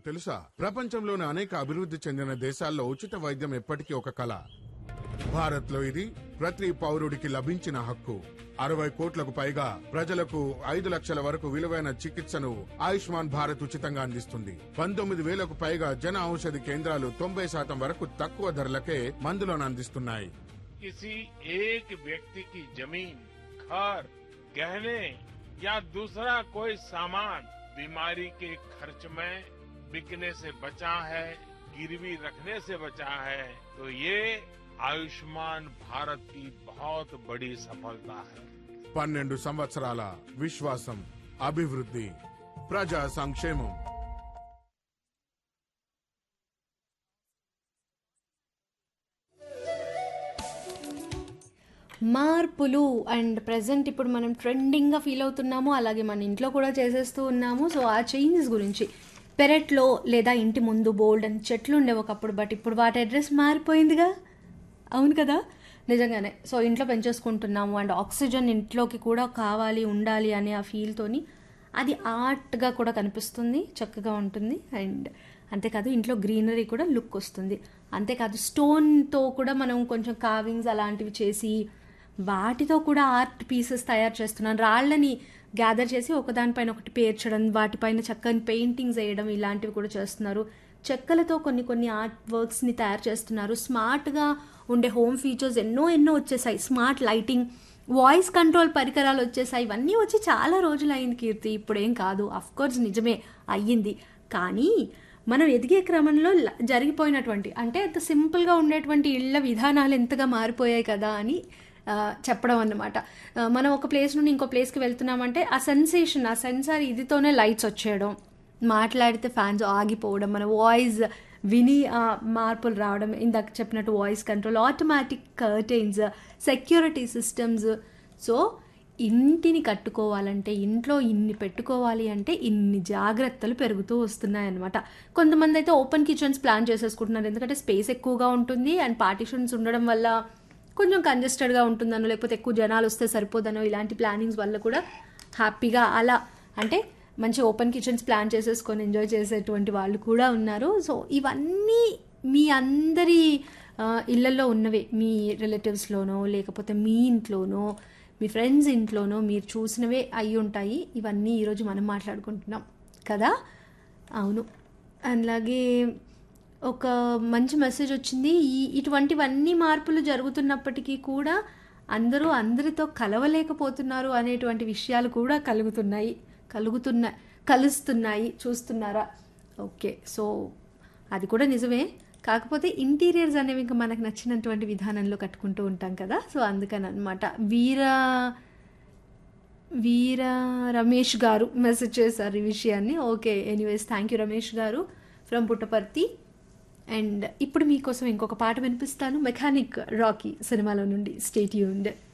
తెలుసా ప్రపంచంలోని అనేక అభివృద్ధి చెందిన దేశాల్లో ఉచిత వైద్యం ఎప్పటికీ ఒక కళ భారత్ లో ఇది ప్రతి పౌరుడికి లభించిన హక్కు అరవై కోట్లకు పైగా ప్రజలకు ఐదు లక్షల వరకు విలువైన చికిత్సను ఆయుష్మాన్ భారత్ ఉచితంగా అందిస్తుంది పంతొమ్మిది వేలకు పైగా జన ఔషధి కేంద్రాలు తొంభై శాతం వరకు తక్కువ ధరలకే మందులను అందిస్తున్నాయి किसी एक व्यक्ति की जमीन घर गहने या दूसरा कोई सामान बीमारी के खर्च में बिकने से बचा है गिरवी रखने से बचा है तो ये आयुष्मान भारत की बहुत बड़ी सफलता है పన్నెండు సంవత్సరాల విశ్వాసం అభివృద్ధి ప్రజా సంక్షేమం మార్పులు అండ్ ప్రజెంట్ ఇప్పుడు మనం ట్రెండింగ్గా ఫీల్ అవుతున్నాము అలాగే మన ఇంట్లో కూడా చేసేస్తూ ఉన్నాము సో ఆ చేంజెస్ గురించి పెరట్లో లేదా ఇంటి ముందు బోల్డ్ అని చెట్లు ఉండేవి ఒకప్పుడు బట్ ఇప్పుడు వాటి అడ్రస్ మారిపోయిందిగా అవును కదా నిజంగానే సో ఇంట్లో పెంచేసుకుంటున్నాము అండ్ ఆక్సిజన్ ఇంట్లోకి కూడా కావాలి ఉండాలి అనే ఆ ఫీల్తోని అది ఆర్ట్గా కూడా కనిపిస్తుంది చక్కగా ఉంటుంది అండ్ అంతేకాదు ఇంట్లో గ్రీనరీ కూడా లుక్ వస్తుంది అంతేకాదు స్టోన్తో కూడా మనం కొంచెం కావింగ్స్ అలాంటివి చేసి వాటితో కూడా ఆర్ట్ పీసెస్ తయారు చేస్తున్నాను రాళ్ళని గ్యాదర్ చేసి ఒకదానిపైన ఒకటి పేర్చడం వాటిపైన చక్కని పెయింటింగ్స్ వేయడం ఇలాంటివి కూడా చేస్తున్నారు చెక్కలతో కొన్ని కొన్ని ఆర్ట్ వర్క్స్ని తయారు చేస్తున్నారు స్మార్ట్గా ఉండే హోమ్ ఫీచర్స్ ఎన్నో ఎన్నో వచ్చేసాయి స్మార్ట్ లైటింగ్ వాయిస్ కంట్రోల్ పరికరాలు వచ్చేసాయి ఇవన్నీ వచ్చి చాలా రోజులు అయింది కీర్తి ఇప్పుడేం కాదు అఫ్ కోర్స్ నిజమే అయ్యింది కానీ మనం ఎదిగే క్రమంలో ల- జరిగిపోయినటువంటి అంటే అంత సింపుల్గా ఉండేటువంటి ఇళ్ళ విధానాలు ఎంతగా మారిపోయాయి కదా అని ఆ, చెప్పడం అన్నమాట ఆ, మనం ఒక ప్లేస్ నుండి ఇంకో ప్లేస్కి వెళ్తున్నామంటే ఆ సెన్సేషన్ ఆ సెన్సార్ ఇదితోనే లైట్స్ వచ్చేయడం మాట్లాడితే ఫ్యాన్స్ ఆగిపోవడం మన వాయిస్ విని ఆ మార్పులు రావడం ఇందాక చెప్పినట్టు voice control automatic curtains security systems so ఇంటిని కట్టుకోవాలంటే ఇంట్లో ఇన్ని పెట్టుకోవాలి అంటే ఇన్ని జాగ్రత్తలు పెరుగుతూ వస్తున్నాయన్నమాట కొంతమంది అయితే ఓపెన్ కిచెన్స్ ప్లాన్ చేసేసుకుంటున్నారు ఎందుకంటే స్పేస్ ఎక్కువగా ఉంటుంది అండ్ పార్టిషన్స్ ఉండడం వల్ల కొంచెం కంజెస్టెడ్గా ఉంటుందనో లేకపోతే ఎక్కువ జనాలు వస్తే సరిపోదనో ఇలాంటి ప్లానింగ్స్ వల్ల కూడా హ్యాపీగా అలా అంటే మంచి ఓపెన్ కిచెన్స్ ప్లాన్ చేసేసుకొని ఎంజాయ్ చేసేటువంటి వాళ్ళు కూడా ఉన్నారు సో ఇవన్నీ మీ అందరి ఆ, ఇళ్ళల్లో ఉన్నవే మీ రిలేటివ్స్లోనో లేకపోతే మీ ఇంట్లోనో మీ ఫ్రెండ్స్ ఇంట్లోనో మీరు చూసినవే అయి ఉంటాయి ఇవన్నీ ఈరోజు మనం మాట్లాడుకుంటున్నాం కదా అవును అలాగే ఒక మంచి మెసేజ్ వచ్చింది ఈ ఇటువంటివన్నీ మార్పులు జరుగుతున్నప్పటికీ కూడా అందరూ అందరితో కలవలేకపోతున్నారు అనేటువంటి విషయాలు కూడా కలుగుతున్నాయి కలుగుతున్న కలుస్తున్నాయి చూస్తున్నారా ఓకే సో అది కూడా నిజమే కాకపోతే ఇంటీరియర్స్ అనేవి ఇంకా మనకు నచ్చినటువంటి విధానంలో కట్టుకుంటూ ఉంటాం కదా సో అందుకని అనమాట వీర వీర రమేష్ గారు మెసేజ్ చేశారు ఈ విషయాన్ని okay anyways thank you Ramesh గారు ఫ్రమ్ పుట్టపర్తి అండ్ ఇప్పుడు మీకోసం ఇంకొక పాట వినిపిస్తాను మెకానిక్ రాకీ సినిమాలో నుండి స్టేట్ యూండ్